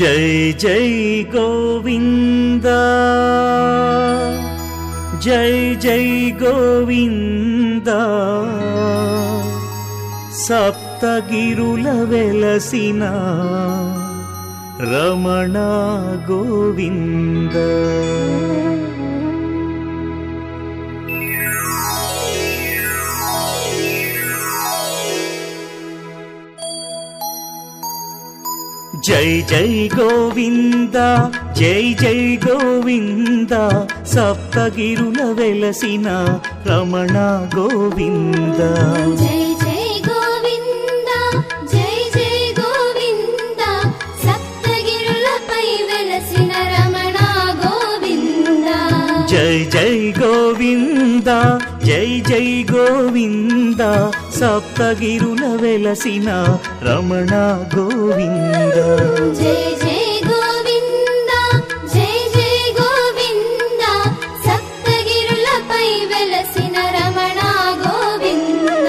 జై జై గోవింద జై జై గోవింద సప్తగిరుల వెలసిన రమణ గోవింద జై జై గోవింద జై జై గోవింద సప్తగిరుల వెలసిన రమణ గోవింద జై జై గోవింద జై జై గోవింద సప్తగిరులపై వెలసిన రమణ గోవింద జై జై గోవింద జై జై గోవింద సప్తగిరుల వెలసిన రమణ గోవింద జై జై గోవింద జై జై గోవింద సప్తగిరులపై వెలసిన రమణ గోవింద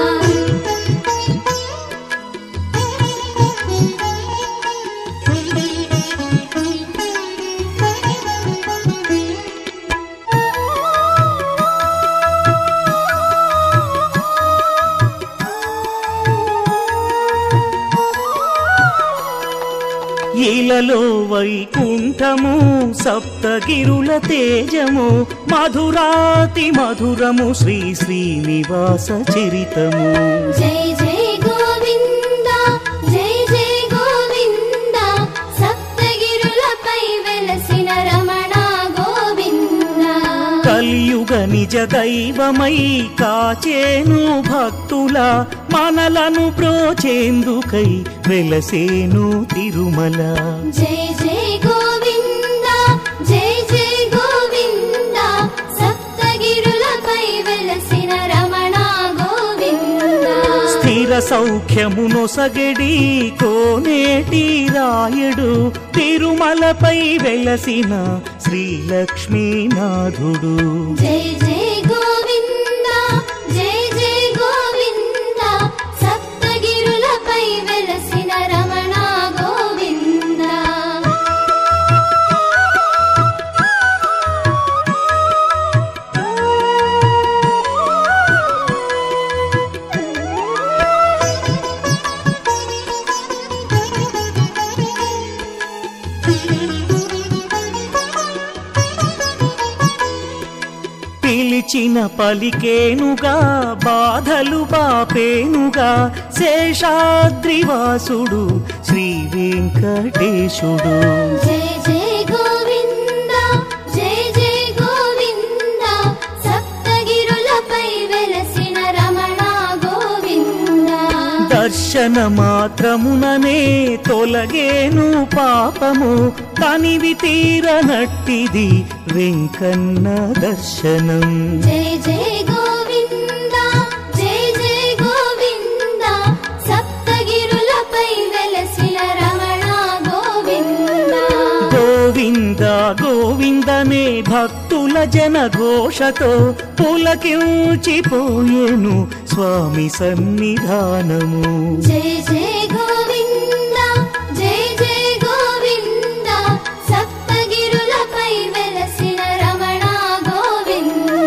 ఈలలో వైకుంఠము సప్తగిరుల తేజము మధురాతి మధురము శ్రీ శ్రీనివాస చరితము జై జై గోవింద జై జై గోవింద సప్తగిరులపై వెలసిన రమణ గోవింద కలియుగ నిజ దైవమై కాచేను భక్తుల మనలను ప్రోచేందుకై వెలసేను తిరుమల జై జై గోవింద జై జై గోవింద సప్తగిరులపై వెలసిన రమణ గోవింద స్థిర సౌఖ్యమునొసగడి కోనేటి రాయడు తిరుమలపై వెలసిన శ్రీలక్ష్మీనాథుడు జై జై గోవింద జై జై గోవింద సప్తగిరులపై వెలసిన రమణ గోవింద పిలిచిన పలికేనుగా బాధలు బాపేనుగా శేషాద్రివాసుడు శ్రీ వెంకటేశుడు జై జై గోవింద జై జై గోవింద సప్తగిరులపై వెలసిన రమణ గోవింద దర్శన మాత్రముననే తొలగేను పాపము తనివి తీరనట్టిది వెంకన్న దర్శనం జై జై గోవింద జై జై గోవింద సప్తగిరులపై వెలసిన రమణ గోవింద గోవింద గోవిందనే భక్తుల జన ఘోషతో పులకించిపోయేను స్వామి సన్నిధానము జై జై గోవింద జై జై గోవింద సప్తగిరులపై వెలసిన రమణ గోవింద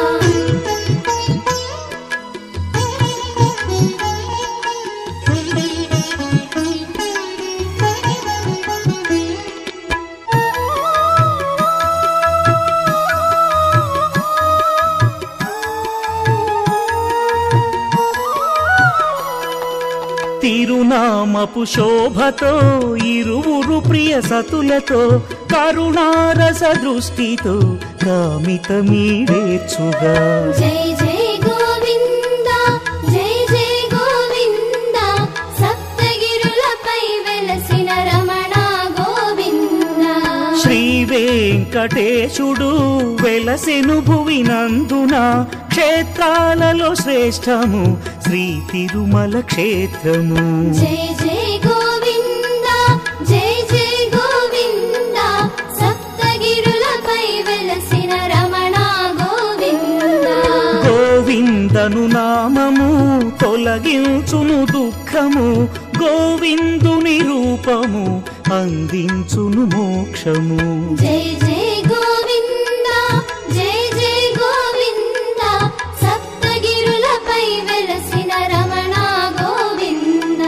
తిరునామపు శోభతో ఇరువురు ప్రియ సతులతో కరుణారస దృష్టితో కామితమీడేర్చుగా జై జై గోవింద జై జై గోవింద సప్తగిరులపై వెలసిన రమణ గోవింద శ్రీ వెంకటేశుడు వెలసెను భువినందున క్షేత్రాలలో శ్రేష్టము శ్రీ తిరుమల క్షేత్రము జై జై గోవింద జై జై గోవింద సప్తగిరులపై వెలసిన రమణ గోవింద గోవిందను నామము తొలగించును దుఃఖము గోవిందుని రూపము అందించును మోక్షము జై జై గోవింద జై జై గోవింద సప్తగిరులపై వెలసిన రమణ గోవింద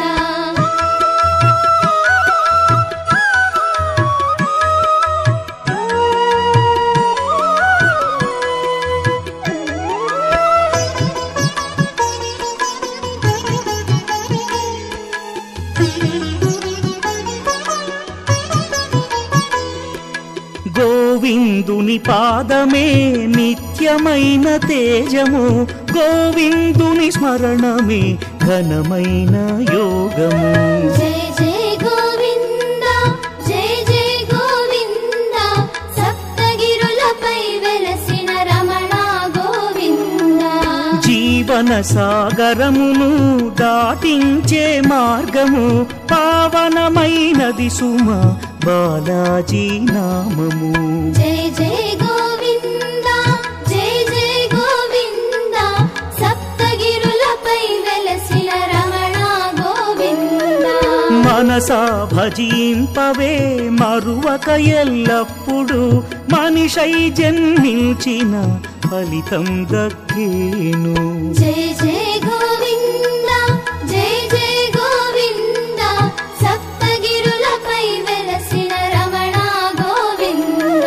గోవిందుని పాదమే నిత్యమైన తేజము గోవిందుని స్మరణమే ఘనమైన యోగము జై జై గోవింద జై జై గోవింద సప్తగిరులపై వెలసిన రమణ గోవింద జీవన సాగరమును దాటించే మార్గము పావనమైనది సుమ బాలాజీ నామము జై జై గోవింద జై జై గోవింద సప్తగిరులపై వెలసిన రమణ గోవింద మనసా భజింపవే మరువక ఎల్లప్పుడు మనిషై జన్మించిన ఫలితం దక్కేను జై జై గోవింద జై జై గోవింద సప్తగిరులపై వెలసిన రమణ గోవింద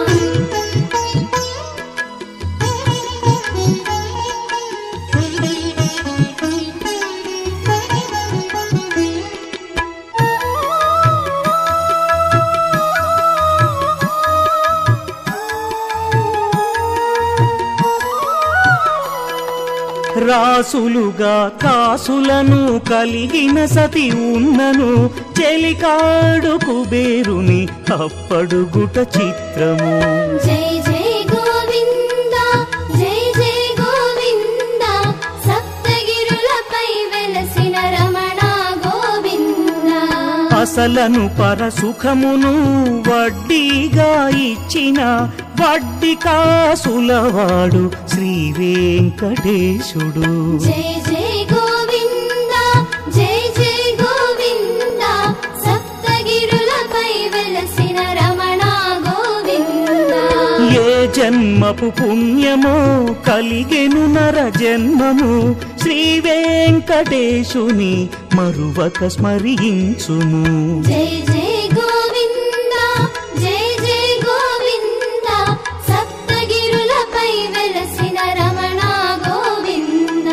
రాసులుగా కాసులను కలిగిన సతి ఉన్నను చెలికాడు కుబేరుని అప్పడుగుట చిత్రము జై జై గోవింద జై జై గోవింద సప్తగిరులపై వెలసిన రమణ గోవింద అసలను పరసుఖమును వడ్డీగా ఇచ్చిన వడ్డీ కాసులవాడు శ్రీ వెంకటేశుడు జై జై గోవింద జై జై గోవింద సప్తగిరులపై వెలసిన రమణ గోవింద ఏ జన్మపు పుణ్యమో కలిగెను నర జన్మము శ్రీ వెంకటేశుని మరువక స్మరించుము జై జై గోవింద జై జై గోవింద సప్తగిరులపై వెలసిన రమణ గోవింద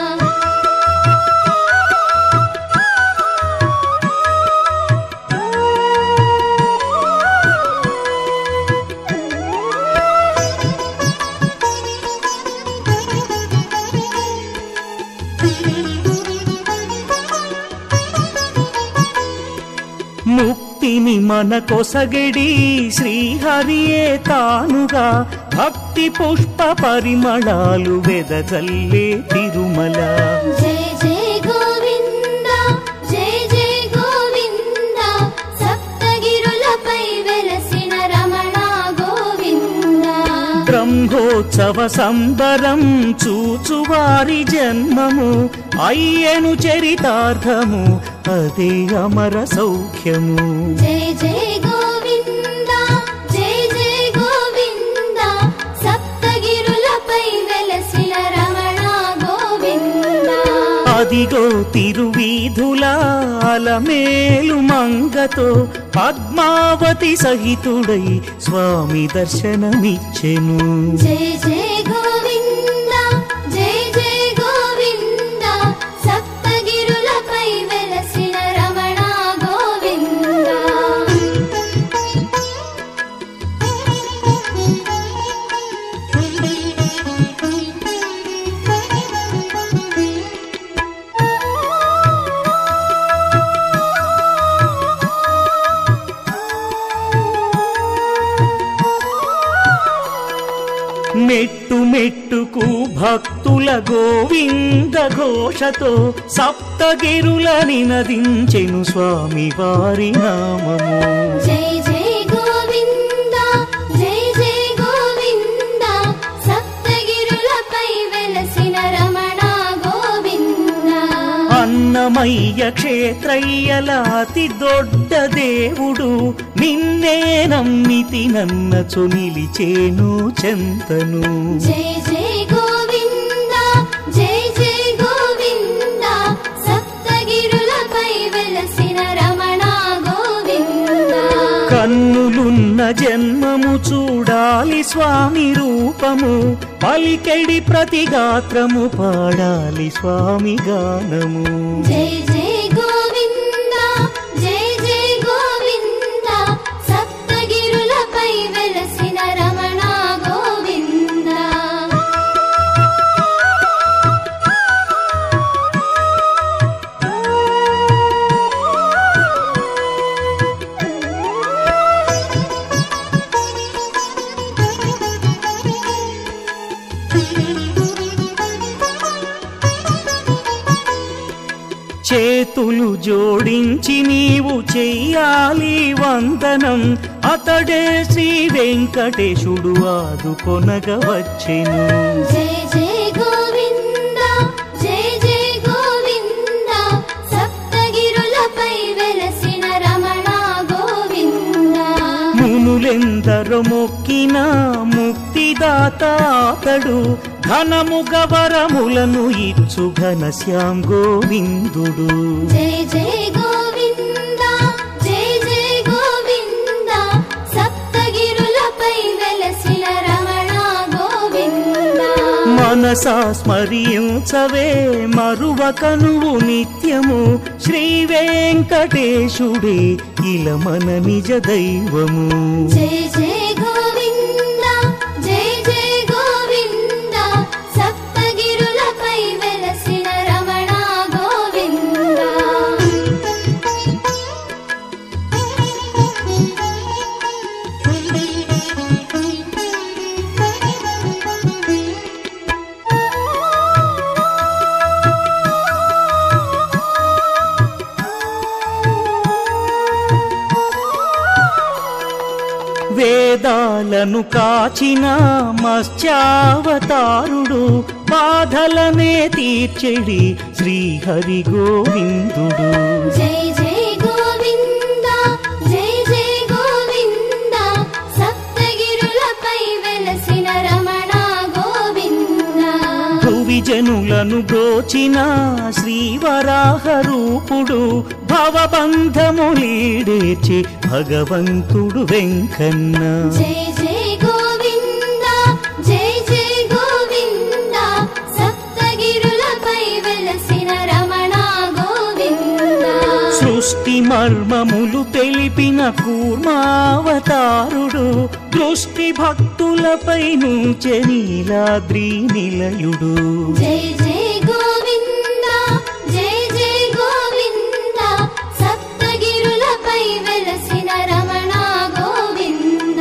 ముక్తిని మన కొసగడి శ్రీహరియే తానుగా భక్తి పుష్ప పరిమళాలు వెదజల్లే తిరుమల జై జై గోవింద జై జై గోవింద సప్తగిరులపై వెలసిన రమణ గోవింద బ్రహ్మోత్సవ సంబరం చూచువారి జన్మము అయ్యను చరితార్థము అదే అమర సౌఖ్యము జై జై గోవింద జై జై గోవింద సప్తగిరులపై వెలసిన రమణ గోవింద అదిగో తిరువీధుల అలమేలు మంగతో పద్మావతి సహితుడై స్వామి దర్శనమిచ్చెను జై జై గోవింద జై జై గోవింద సప్తగిరులపై వెలసిన రమణ గోవింద మెట్టు మెట్టుకు భక్తుల గోవింద ఘోషతో సప్తగిరుల నినదించెను స్వామి వారి నామము జై జై గోవింద జై జై గోవింద సప్తగిరులపై వెలసిన రమణ గోవింద అన్నమయ్య ಅಯ್ಯ ಕ್ಷೇತ್ರಯ್ಯಲ ಅತಿ ದೊಡ್ಡ దేవుడు నిన్నే నమ్మితి నన్నచు నిలిచేను చెంతను జయ జయ గోవింద జయ జయ గోవింద సప్తగిరులపై వెలసిన రమణ గోవింద కన్నులున్న జన్మము చూడాలి స్వామి రూపము పలికెడి ప్రతి గాత్రము పాడాలి స్వామి గానము జయ జయ గోవింద జయ జయ గోవింద సప్తగిరులపై వెలసిన రమణ గోవింద చేతులు జోడించి నీవు చెయ్యాలి వందనం అతడే శ్రీ వెంకటేశుడు ఆదుకొనగ వచ్చెను జయ జయ గోవింద జయ జయ గోవింద సప్తగిరులపై వెలసిన రమణ గోవింద మునులెందరు మొక్కిన ముక్తిదాత అతడు ఘనము గవరములను ఇచ్చు ఘనశ్యాం గోవిందుడు జయ జయ గోవింద జయ జయ గోవింద సప్తగిరులపై వెలసిన రమణ గోవింద మనసా స్మరించవే మరువక నువ్వు నిత్యము శ్రీ వెంకటేశుడే ఇలమన నిజ దైవము జయ జయ గోవింద జయ జయ గోవింద సప్తగిరులపై వెలసిన రమణ గోవింద వేదాలను కాచిన మత్స్యావతారుడు బాధలనే తీర్చెడి శ్రీహరి గోవిందుడు జయ జయ గోవింద జయ జయ గోవింద సప్తగిరులపై వెలసిన రమణ గోవింద భువి జనులను బ్రోచిన శ్రీవరాహ రూపుడు భవబంధములీడేచి భగవంతుడు వెంకన్న జయ జయ గోవింద జయ జయ గోవింద సప్తగిరులపై వెలసిన రమణ గోవింద సృష్టి మర్మములు తెలిపిన కూర్మావతారుడు దృష్టి భక్తులపై నుంచె నీలాద్రి నిలయుడు జయ జయ గోవింద జయ జయ గోవింద సప్తగిరులపై వెలసిన రమణ గోవింద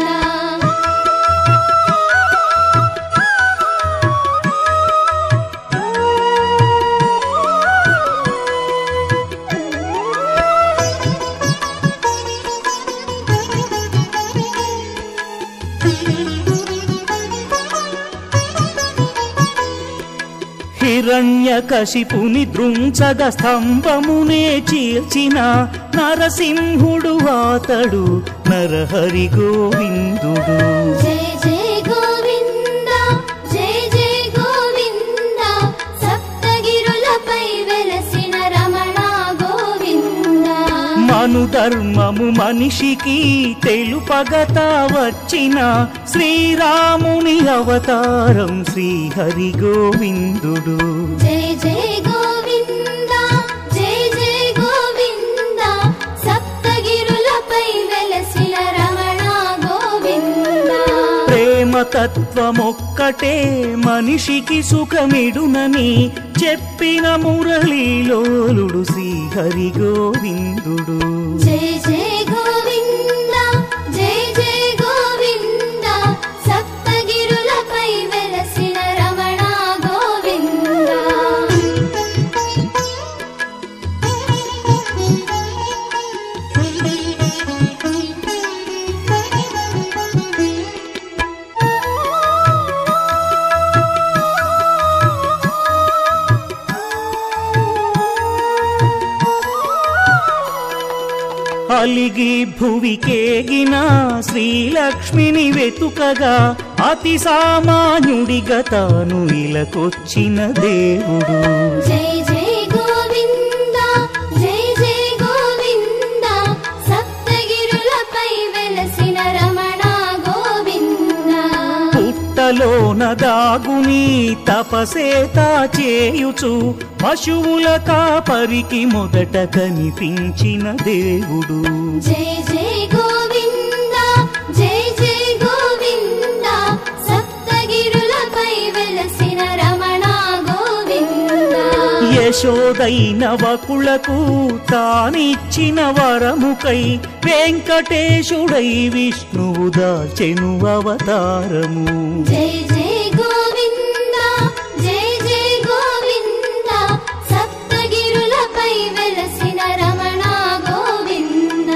హిరణ్య కశిపుని దృంచగ స్తంభమునే చీల్చిన నరసింహుడు అతడు నరహరి గోవిందుడు జయ జయ గోవింద జయ జయ గోవింద సప్తగిరులపై వెలసిన రమణ గోవింద మను ధర్మము మనిషికి తెలుపగత వచ్చిన శ్రీరాముని అవతారం శ్రీహరి గోవిందుడు జయ జయ గోవింద జయ జయ గోవింద సప్తగిరులపై వెలసిన రమణ గోవింద ప్రేమ తత్వమొక్కటే మనిషికి సుఖమిడునని చెప్పిన మురళీలోలుడు శ్రీహరి గోవిందుడు జయ జయ గోవింద జయ జయ గోవింద సప్తగిరులపై వెలసిన రమణ గోవింద కలిగి భువికేగిన శ్రీలక్ష్మిని వెతుకగా అతి సామాన్యుడిగా తాను ఇలకొచ్చిన దేవుడు జై జై గోవింద జై జై గోవింద సప్తగిరులపై వెలసిన రమణ గోవింద పుట్టలోన దాగుని తపసేత చేయుచు పశువుల కాపరికి మొదట కనిపించిన దేవుడు జై జై గోవింద జై జై గోవింద సప్తగిరులపై వెలసిన రమణ గోవింద యశోదైన వకులకు తానిచ్చిన వరముకై వెంకటేశుడై విష్ణువు దాచెను అవతారము జై జై గోవింద జై జై గోవింద సప్తగిరులపై వెలసిన రమణ గోవింద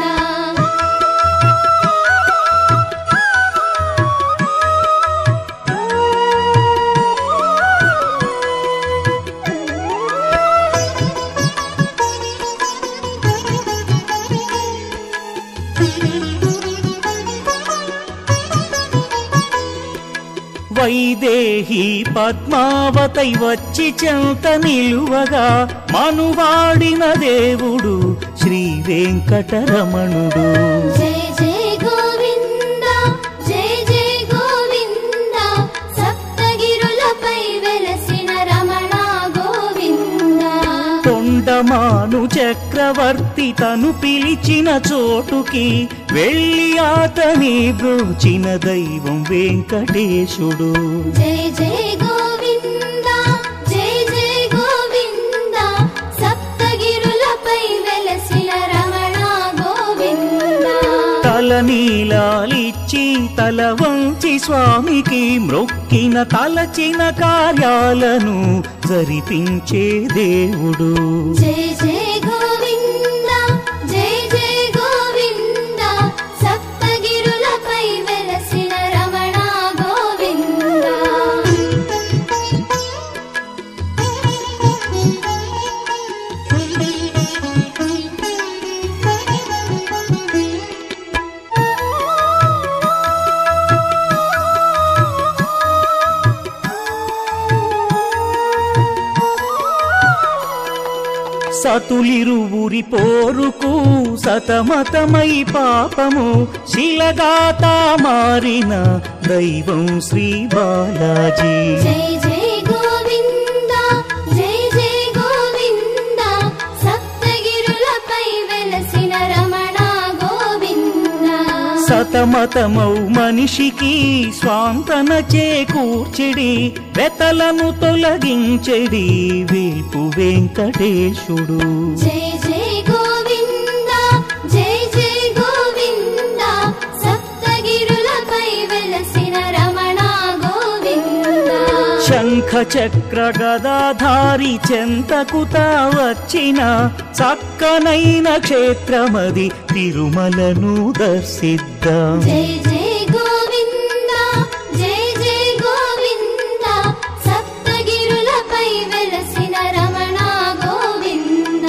వైదేహి పద్మావతై వచ్చి చెంత నిలువగా మనువాడిన దేవుడు శ్రీ వెంకటరమణుడు జై జై గోవింద జై జై గోవింద సప్తగిరులపై వెలసిన రమణ గోవింద తొండమాను చక్రవర్తి తను పిలిచిన చోటుకి వెళ్ళి అతని బ్రోచిన దైవం వెంకటేశుడు జై జై గోవింద జై జై గోవింద సప్తగిరులపై వెలసిన రమణ గోవింద తల నీలాలిచ్చి తల వంచి స్వామికి మ్రొక్కిన తలచిన కార్యాలను జరిపించే దేవుడు జై జై గోవింద జై జై గోవింద సప్తగిరులపై వెలసిన రమణ గోవింద సతులిరువురి పోరుకు సతమతమై పాపము శిలగాతా మారిన దైవం శ్రీ బాలాజీ జై జై గోవింద జై జై గోవింద సప్తగిరులపై వెలసిన రమణ గోవింద సతమతమౌ మనిషికి స్వాంతన చేకూర్చెడి వెతలను తొలగించెడి వేల్పు వెంకటేశుడు జై జై గోవింద జై జై గోవింద సప్తగిరులపై వెలసిన రమణ గోవింద శంఖ చక్ర గదాధారి చెంతకుత వచ్చిన చక్కనైన క్షేత్రమది తిరుమలను దర్శిద్దాం జై జై గోవింద జై జై గోవింద సప్తగిరులపై వెలసిన రమణ గోవింద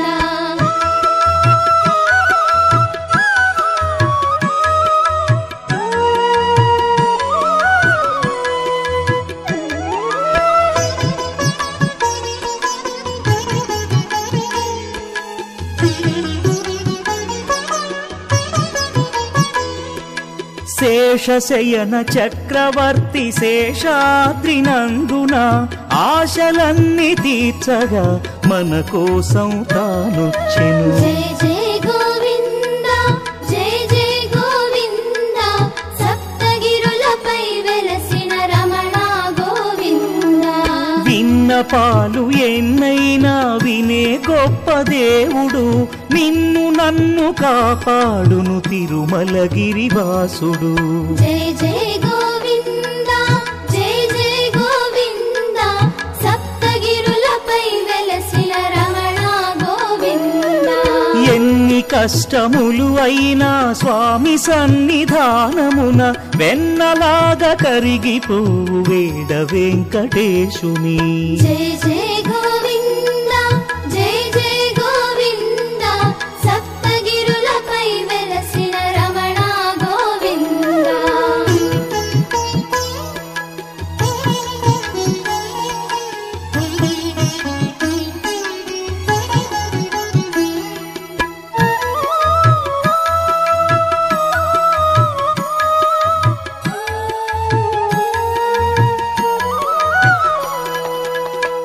శేషశయన చక్రవర్తి శేషాద్రినందున ఆశలన్నీ తీర్చగా మన కోసం తానొచ్చెను జై జై గోవింద జై జై గోవింద సప్తగిరులపై వెలసిన రమణ గోవింద విన్నపాలు ఎన్నైనా వినే గొప్ప దేవుడు నిన్ను నన్ను కాపాడును తిరుమలగిరివాసుడు జై జై గోవింద జై జై గోవింద సప్తగిరులపై వెలసిన రమణ గోవింద ఎన్ని కష్టములు అయినా స్వామి సన్నిధానమున వెన్నలాగా కరిగిపోవు వేడ వెంకటేశుని జై జై గోవింద జై జై గోవింద సప్తగిరులపై వెలసిన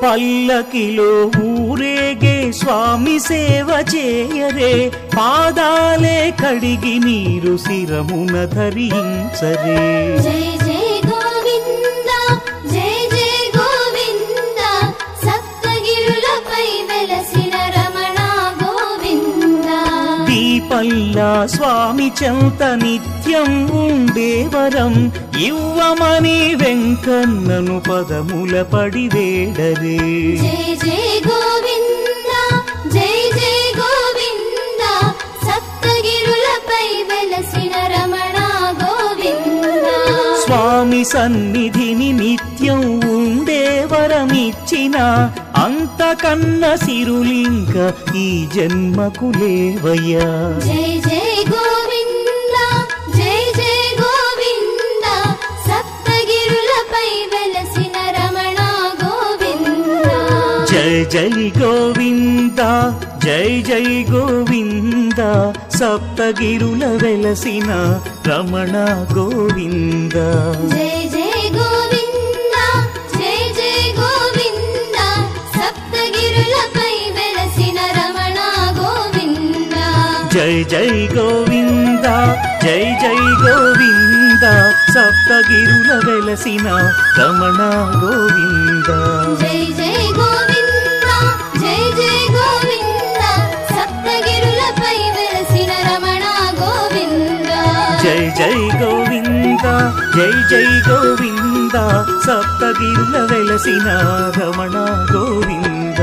పల్లకిలో ఊరేగే స్వామి సేవ చేయరే పాదాలే కడిగి నీరు శిరమున ధరించరే జై జై గోవింద జై జై గోవింద సప్తగిరులపై వెలసిన రమణ గోవింద దీపల్లా స్వామి చెంత నిత్యం ఉండేవరం ఇవ్వమని వెంకన్నను పదముల పడి వేడరే జై జై గోవింద జై జై గోవింద సప్తగిరులపై వెలసిన రమణ గోవింద స్వామి సన్నిధిని నిత్యం ఉండేవరమిచ్చిన అంతకన్న సిరులింక ఈ జన్మకు లేవయ్యా జై జై గోవింద జై జై గోవింద సప్తగిరులపై వెలసిన రమణ గోవింద జై జై గోవింద జై జై గోవింద సప్తగిరుల వెలసిన రమణ గోవింద జై జై గోవింద జై జై గోవింద సప్తగిరులపై వెలసిన రమణ గోవింద జై జై గోవింద జై జై గోవింద సప్తగిరుల వెలసిన రమణ గోవింద జై జై గోవింద జై జై గోవింద సప్తగిరులపై వెలసిన రమణ గోవింద జై జై గోవింద జై జై గోవింద సప్తగిరుల వెలసిన రమణ గోవింద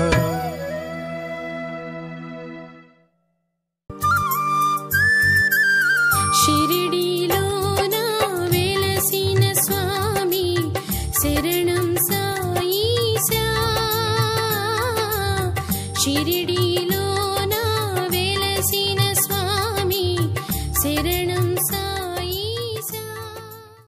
షిరిడీలోన వెలసిన స్వామి శరణం సాయిశా షిరిడి